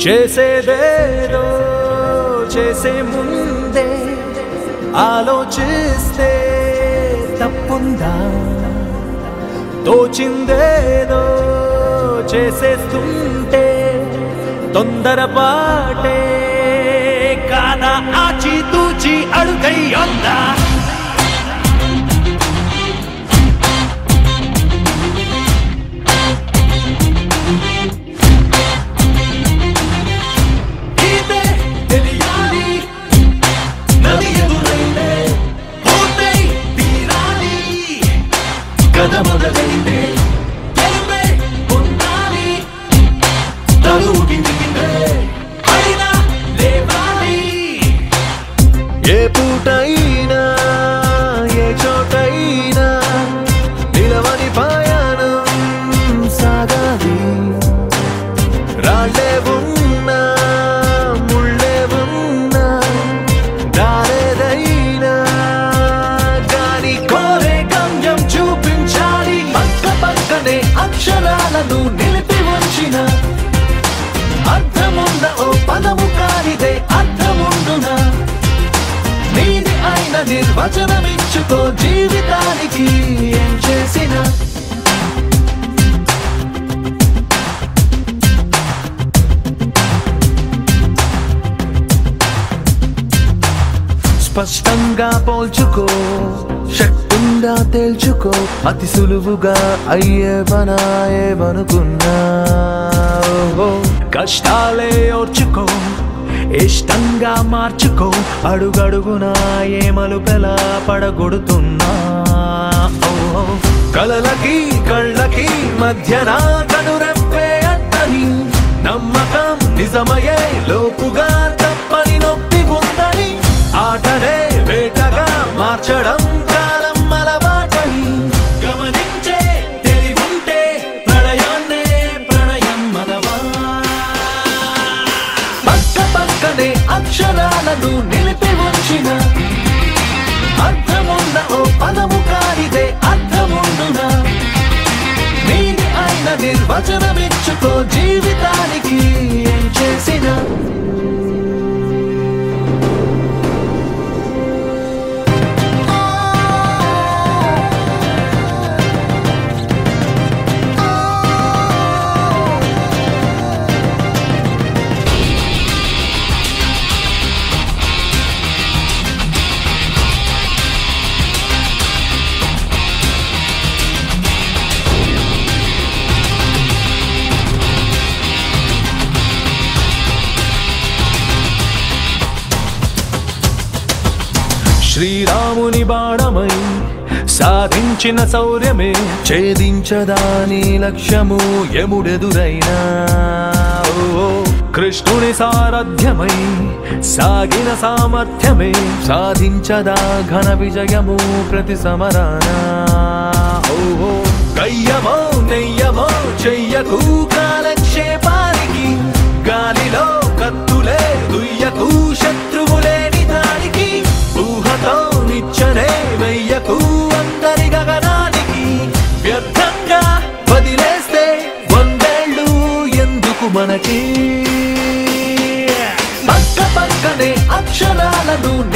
చేసేదేదో చేసే ముందే ఆలోచిస్తే తప్పుందా తోచిందేదో చేసేస్తుంటే తొందరపాటే కాదా ఆచి తూచి అడుగై ఉందా ఇదే తెలియాలి నది ఎదురైతే పోతే తీరాలి కథ మొదలైతే గెలుపే పొందాలి తలువు కిందికిందే అయినా లేవాలి ఏ పూటైనా ఏ చోటైనా నిలవని పయనం సాగాలి రాళ్ళే ఉన్నా ముళ్ళే ఉన్నా దారేదైనా గాని కోరే గమ్యం చూపించాలి పక్క పక్కనే అక్షరాలను నిలిపి ఉంచిన అర్థమున్న ఓ పదము కానిదే అర్థముండునా నీది అయిన నిర్వచనమిచ్చుకో జీవితానికి ఏం చేసినా స్పష్టంగా పోల్చుకో శక్తుంగా తేల్చుకో అతి సులువుగా అయ్యే పనాయేమనుకున్నా ఓహో. కష్టాలే ఓర్చుకో ఇష్టంగా మార్చుకో అడుగడుగునా ఏ మలుపెలా పడగొడుతున్నా ఓహో. కలలకి కళ్ళకి మధ్యన కనురెప్పే అట్టని నమ్మకం నిజమయ్యే లోపుగా తప్పని నొప్పి ఉందని ఆటనే వేటగా మార్చడం కాలం అలవాటని గమనించే తెలివుంటే ప్రళయాన్నే ప్రణయం మనవా పక్క పక్కనే అక్షరాలను నిలిపి ఉంచిన అర్థమున్న ఓ పదము కానిదే అర్థముండునా నీది అయిన నిర్వచనమిచ్చుకో జీవితానికి ఏం చేసినా శ్రీరాముని బాణమై సాధించిన శౌర్యమే ఛేదించదాని లక్ష్యము యముడెదురైనా ఓ, కృష్ణుని సారథ్యమై సాగిన సామర్థ్యమే సాధించదా ఘన విజయము ప్రతి సమరానా ఓహో కయ్యమో నెయ్యమో చెయ్యకు కాలక్షేపానికి గాలిలో కత్తులే దుయ్యకు శత్రువులేని దానికి ఊహతో నిచ్చనే వెయ్యకు అందరి గగనానికి వ్యర్థంగా వదిలేస్తే వందేళ్ళు ఎందుకు మనకి పక్క పక్కనే అక్షరాలను